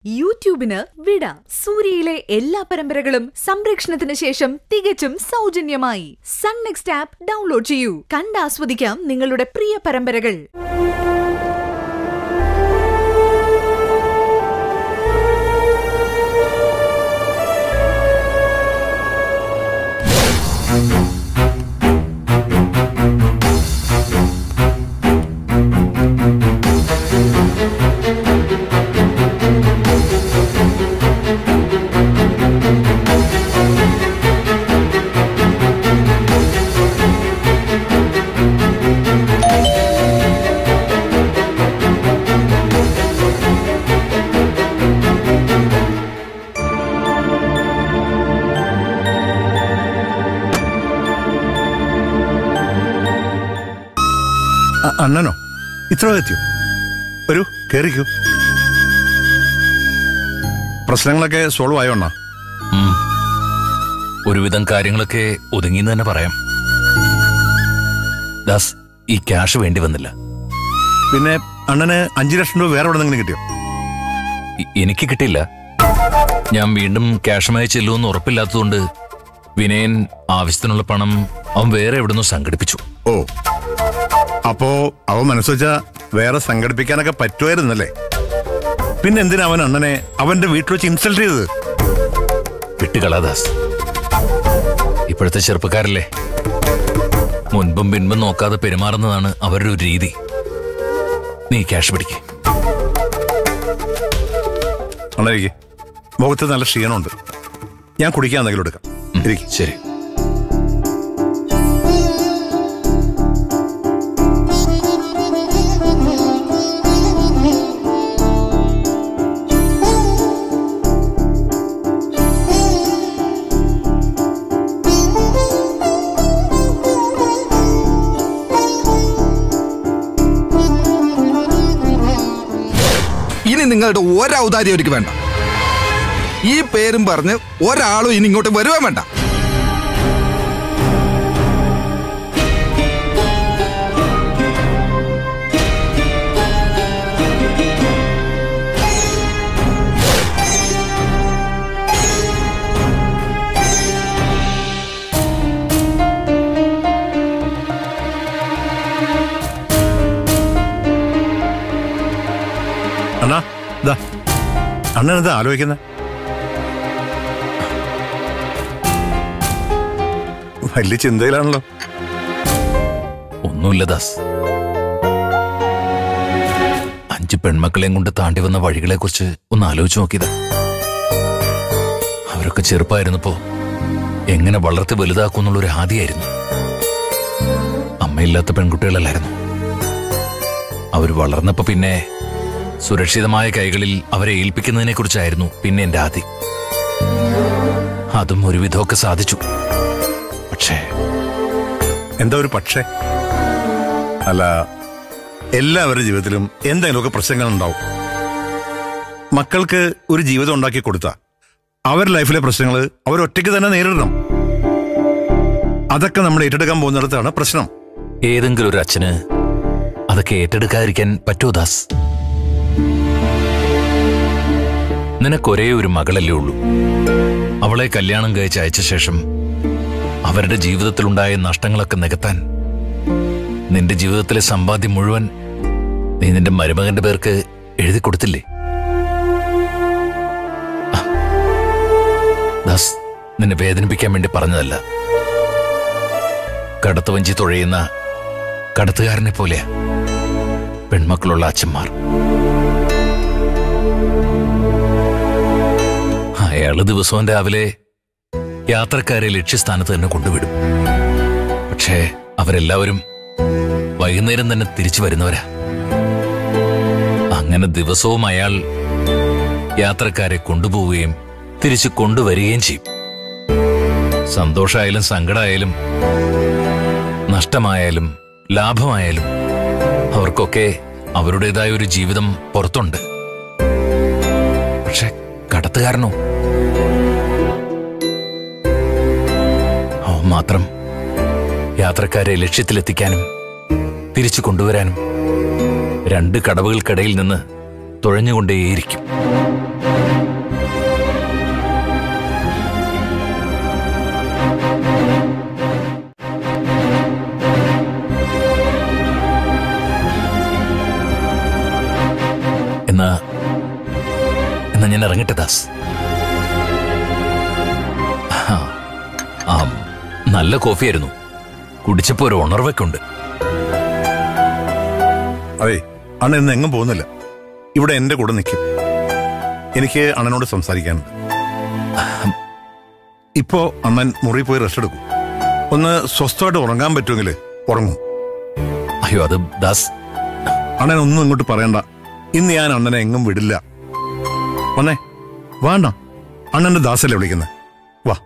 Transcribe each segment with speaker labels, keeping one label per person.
Speaker 1: യൂട്യൂബിന് വിട സൂര്യയിലെ എല്ലാ പരമ്പരകളും സംരക്ഷണത്തിന് ശേഷം തികച്ചും സൗജന്യമായി സൺ നെക്സ്റ്റ് ആപ്പ് ഡൗൺലോഡ് ചെയ്യൂ കണ്ടാസ്വദിക്കാം നിങ്ങളുടെ പ്രിയ പരമ്പരകൾ
Speaker 2: അ- അണ്ണനോ ഇത്ര എത്തിയോ വരൂ കേറിക്കൂ പ്രശ്നങ്ങളൊക്കെ സോൾവ് ആയോ അണ്ണാ
Speaker 3: ഉം. ഒരുവിധം കാര്യങ്ങളൊക്കെ ഒതുങ്ങിന്ന് തന്നെ പറയാം ദാസ് ഈ ക്യാഷ് വേണ്ടി വന്നില്ല
Speaker 2: പിന്നെ അണ്ണന് അഞ്ചു ലക്ഷം രൂപ വേറെ എവിടെ നിന്നെങ്കിലും കിട്ടിയോ
Speaker 3: ഇ- എനിക്ക് കിട്ടില്ല ഞാൻ വീണ്ടും ക്യാഷുമായി ചെല്ലുമെന്ന് ഉറപ്പില്ലാത്തതുകൊണ്ട് വിനയൻ ആവശ്യത്തിനുള്ള പണം അവൻ വേറെ എവിടുന്നോ സംഘടിപ്പിച്ചു
Speaker 2: ഓ അപ്പോ അവൻ മനസ്സ് വെച്ചാ വേറെ സംഘടിപ്പിക്കാനൊക്കെ പറ്റുമായിരുന്നല്ലേ പിന്നെ എന്തിനാ അവൻ അണ്ണനെ അവന്റെ വീട്ടിൽ വെച്ച് ഇൻസൾട്ട് ചെയ്തത്
Speaker 3: വിട്ടുകളാ ദാസ് ഇപ്പോഴത്തെ ചെറുപ്പക്കാരല്ലേ മുൻപും പിൻപും നോക്കാതെ പെരുമാറുന്നതാണ് അവരുടെ ഒരു രീതി നീ ക്യാഷ് പിടിക്കേ
Speaker 2: അണ്ണനിക്ക് മുഖത്ത് നല്ല ക്ഷീണമുണ്ട് ഞാൻ കുടിക്കാൻ എന്തെങ്കിലും എടുക്കാം ഇരിക്ക്.
Speaker 3: ശരി
Speaker 4: ഇനി നിങ്ങളുടെ ഒരൗദാര്യം എനിക്ക് വേണ്ട ഈ പേരും പറഞ്ഞ് ഒരാളും ഇനി ഇങ്ങോട്ട് വരുവാൻ വേണ്ട
Speaker 2: അണ്ണാ ഇതാ അണ്ണൻ എന്താ ആലോചിക്കുന്നത് വലിയ ചിന്തയിലാണല്ലോ
Speaker 3: ഒന്നുമില്ല ദാസ് അഞ്ച് പെൺമക്കളെയും കൊണ്ട് താണ്ടി വന്ന വഴികളെ കുറിച്ച് ഒന്ന് ആലോചിച്ച് നോക്കിയതാ അവരൊക്കെ ചെറുപ്പമായിരുന്നപ്പോ എങ്ങനെ വളർത്തി വലുതാക്കുന്നുള്ളൊരു ആദിയായിരുന്നു അമ്മയില്ലാത്ത പെൺകുട്ടികളല്ലായിരുന്നു അവർ വളർന്നപ്പോ പിന്നെ സുരക്ഷിതമായ കൈകളിൽ അവരെ ഏൽപ്പിക്കുന്നതിനെ കുറിച്ചായിരുന്നു പിന്നെ എന്റെ ആദി അതും ഒരുവിധമൊക്കെ സാധിച്ചു പക്ഷേ
Speaker 2: എന്താ ഒരു പക്ഷേ അല്ല എല്ലാവരുടെ ജീവിതത്തിലും എന്തെങ്കിലുമൊക്കെ പ്രശ്നങ്ങൾ ഉണ്ടാവും മക്കൾക്ക് ഒരു ജീവിതം ഉണ്ടാക്കി കൊടുത്ത അവരുടെ ലൈഫിലെ പ്രശ്നങ്ങൾ അവർ ഒറ്റയ്ക്ക് തന്നെ നേരിടണം അതൊക്കെ നമ്മൾ ഏറ്റെടുക്കാൻ പോകുന്നിടത്താണ് പ്രശ്നം
Speaker 3: ഏതെങ്കിലും ഒരു അച്ഛന് അതൊക്കെ ഏറ്റെടുക്കാതിരിക്കാൻ പറ്റുമോ ദാസ് നിനക്കൊരേ ഒരു മകളല്ലേ ഉള്ളൂ അവളെ കല്യാണം കഴിച്ച് അയച്ച ശേഷം അവരുടെ ജീവിതത്തിലുണ്ടായ നഷ്ടങ്ങളൊക്കെ നികത്താൻ നിന്റെ ജീവിതത്തിലെ സമ്പാദ്യം മുഴുവൻ നീ നിന്റെ മരുമകന്റെ പേർക്ക് എഴുതി കൊടുത്തില്ലേ ആ. ദാസ് നിന്നെ വേദനിപ്പിക്കാൻ വേണ്ടി പറഞ്ഞതല്ല കടത്തുവഞ്ചി തുഴയുന്ന കടത്തുകാരനെ പോലെയാ പെൺമക്കളുള്ള അച്ഛന്മാർ അയാള് ദിവസവും രാവിലെ യാത്രക്കാരെ ലക്ഷ്യസ്ഥാനത്ത് തന്നെ കൊണ്ടുവിടും പക്ഷേ അവരെല്ലാവരും വൈകുന്നേരം തന്നെ തിരിച്ചു വരുന്നവരാ അങ്ങനെ ദിവസവും അയാൾ യാത്രക്കാരെ കൊണ്ടുപോവുകയും തിരിച്ചു കൊണ്ടുവരികയും ചെയ്യും സന്തോഷമായാലും സങ്കടമായാലും നഷ്ടമായാലും ലാഭമായാലും അവർക്കൊക്കെ അവരുടേതായ ഒരു ജീവിതം പുറത്തുണ്ട് പക്ഷെ കടത്തുകാരനോ അവൻ മാത്രം യാത്രക്കാരെ ലക്ഷ്യത്തിലെത്തിക്കാനും തിരിച്ചു കൊണ്ടുവരാനും രണ്ട് കടവുകൾക്കിടയിൽ നിന്ന് തുഴഞ്ഞുകൊണ്ടേയിരിക്കും എന്നാ ഞാൻ ഇറങ്ങട്ടെ ദാസ് ആ, ആ നല്ല കോഫിയായിരുന്നു കുടിച്ചപ്പോ ഒരു ഉണർവൊക്കെ ഉണ്ട്
Speaker 2: അതെ അണ്ണൻ ഇന്ന് എങ്ങും പോകുന്നില്ല ഇവിടെ എന്റെ കൂടെ നിൽക്കും എനിക്ക് അണ്ണനോട് സംസാരിക്കാനുണ്ട് ഇപ്പോ അണ്ണൻ മുറി പോയി റെസ്റ്റ് എടുക്കും ഒന്ന് സ്വസ്ഥമായിട്ട് ഉറങ്ങാൻ പറ്റുമെങ്കിൽ ഉറങ്ങും
Speaker 3: അയ്യോ അത് ദാസ്
Speaker 2: അണ്ണൻ ഒന്നും ഇങ്ങോട്ട് പറയണ്ട ഇന്ന് ഞാൻ അണ്ണനെ എങ്ങും വിടില്ല വന്നേ വേണ്ട അണ്ണന്റെ ദാസല്ലേ വിളിക്കുന്നത് വാ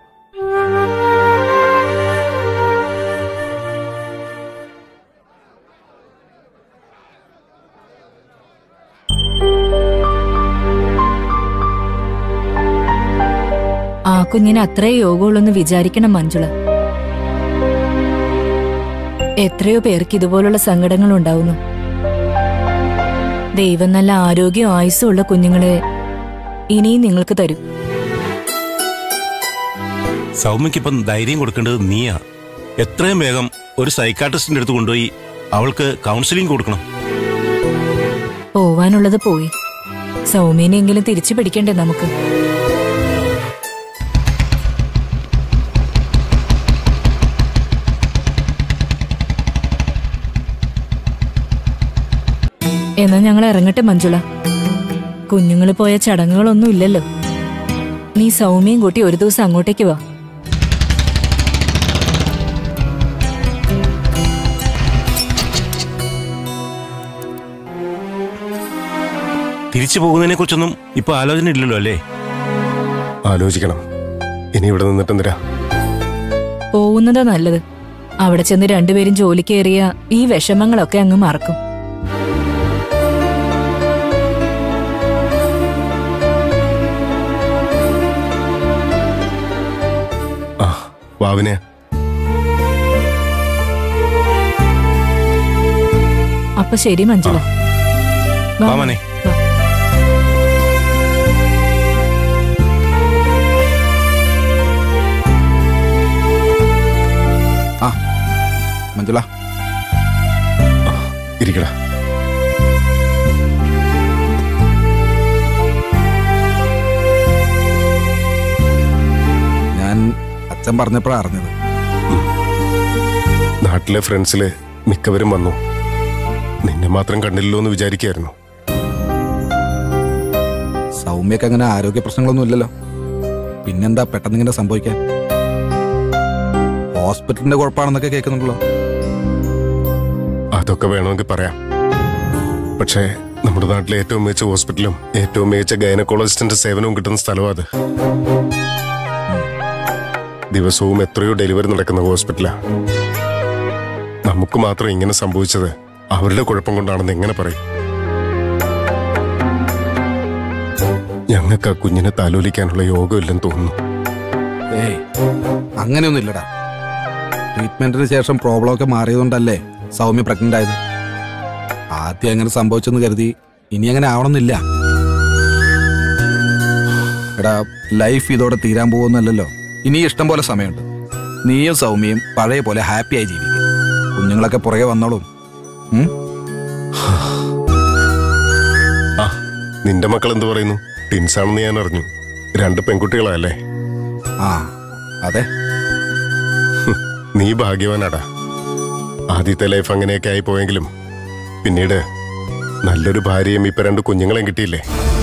Speaker 5: ആ കുഞ്ഞിന് അത്രേ യോഗമുള്ളെന്ന് വിചാരിക്കണം മഞ്ജുള എത്രയോ പേർക്ക് ഇതുപോലുള്ള സങ്കടങ്ങൾ ഉണ്ടാവുന്നു ദൈവം നല്ല ആരോഗ്യവും ആയുസ്സും ഉള്ള കുഞ്ഞുങ്ങളെ ഇനിയും നിങ്ങൾക്ക് തരും
Speaker 6: സൗമ്യക്കിപ്പം ധൈര്യം കൊടുക്കേണ്ടത് നീയാ എത്രയും വേഗം ഒരു സൈക്കാട്രിസ്റ്റിന്റെ അടുത്ത് കൊണ്ടുപോയി അവൾക്ക് കൗൺസിലിംഗ് കൊടുക്കണം
Speaker 5: പോവാനുള്ളത് പോയി സൗമ്യനെങ്കിലും തിരിച്ചു പിടിക്കണ്ടേ നമുക്ക് എന്നാ ഞങ്ങൾ ഇറങ്ങട്ടെ മഞ്ജുള കുഞ്ഞുങ്ങൾ പോയ ചടങ്ങുകളൊന്നും ഇല്ലല്ലോ നീ സൗമ്യയും കൂട്ടി ഒരു ദിവസം അങ്ങോട്ടേക്ക് വാ
Speaker 6: തിരിച്ചു പോകുന്നതിനെ കുറിച്ചൊന്നും ഇപ്പൊ ആലോചന ഇല്ലല്ലോ അല്ലേ
Speaker 7: ആലോചിക്കണം ഇനി ഇവിടെ നിന്നിട്ട് എന്തിനാ
Speaker 5: പോകുന്നതാ നല്ലത് അവിടെ ചെന്ന് രണ്ടുപേരും ജോലിക്ക് കയറിയ ഈ വിഷമങ്ങളൊക്കെ അങ്ങ് മറക്കും
Speaker 7: ആ വാവിനെ
Speaker 5: അപ്പൊ ശരി മഞ്ജുള വാ,
Speaker 6: വാ മോനെ.
Speaker 5: വാ.
Speaker 4: ആ മഞ്ജുള
Speaker 7: ഇരിക്കടാ
Speaker 4: ഞാൻ അച്ഛൻ പറഞ്ഞപ്പോഴാണ് അറിഞ്ഞത്
Speaker 7: നാട്ടിലെ ഫ്രണ്ട്സില് മിക്കവരും വന്നു നിന്നെ മാത്രം കണ്ടില്ലല്ലോ എന്ന് വിചാരിക്കായിരുന്നു
Speaker 4: സൗമ്യക്ക് അങ്ങനെ ആരോഗ്യ പ്രശ്നങ്ങളൊന്നും ഇല്ലല്ലോ പിന്നെന്താ പെട്ടെന്ന് ഇങ്ങനെ സംഭവിക്കാൻ ഹോസ്പിറ്റലിന്റെ കുഴപ്പമാണെന്നൊക്കെ കേൾക്കുന്നുണ്ടല്ലോ
Speaker 7: അതൊക്കെ വേണമെങ്കിൽ പറയാം പക്ഷേ നമ്മുടെ നാട്ടിലെ ഏറ്റവും മികച്ച ഹോസ്പിറ്റലും ഏറ്റവും മികച്ച ഗൈനക്കോളജിസ്റ്റിന്റെ സേവനവും കിട്ടുന്ന സ്ഥലവും അത് ദിവസവും എത്രയോ ഡെലിവറി നടക്കുന്ന ഹോസ്പിറ്റലാ നമുക്ക് മാത്രം ഇങ്ങനെ സംഭവിച്ചത് അവരുടെ കുഴപ്പം കൊണ്ടാണെന്ന് എങ്ങനെ പറയും ഞങ്ങൾക്ക് ആ കുഞ്ഞിനെ താലോലിക്കാനുള്ള യോഗമില്ലെന്ന് തോന്നുന്നു
Speaker 4: ഏയ് അങ്ങനെയൊന്നും ഇല്ലടാ ട്രീറ്റ്മെന്റിന് ശേഷം പ്രോബ്ലം ഒക്കെ മാറിയതുകൊണ്ടല്ലേ സൗമ്യ പ്രഗ്നന്റ് ആയത് ആദ്യം അങ്ങനെ സംഭവിച്ചെന്ന് കരുതി ഇനി അങ്ങനെ ആവണമെന്നില്ല എടാ ലൈഫ് ഇതോടെ തീരാൻ പോകുന്നല്ലോ ഇനി ഇഷ്ടം പോലെ സമയമുണ്ട് നീയും സൗമ്യയും പഴയ പോലെ ഹാപ്പിയായി ജീവിക്കും കുഞ്ഞുങ്ങളൊക്കെ പുറകെ വന്നോളും ഉം?
Speaker 7: ആ നിന്റെ മക്കൾ എന്ത് പറയുന്നു ടിൻസ് ആണെന്ന് ഞാൻ അറിഞ്ഞു രണ്ട് പെൺകുട്ടികളല്ലേ
Speaker 4: ആ അതെ
Speaker 7: നീ ഭാഗ്യവാനാടാ ആദ്യത്തെ ലൈഫ് അങ്ങനെയൊക്കെ ആയി പോയെങ്കിലും പിന്നീട് നല്ലൊരു ഭാര്യയും ഇപ്പൊ രണ്ട് കുഞ്ഞുങ്ങളെയും കിട്ടിയില്ലേ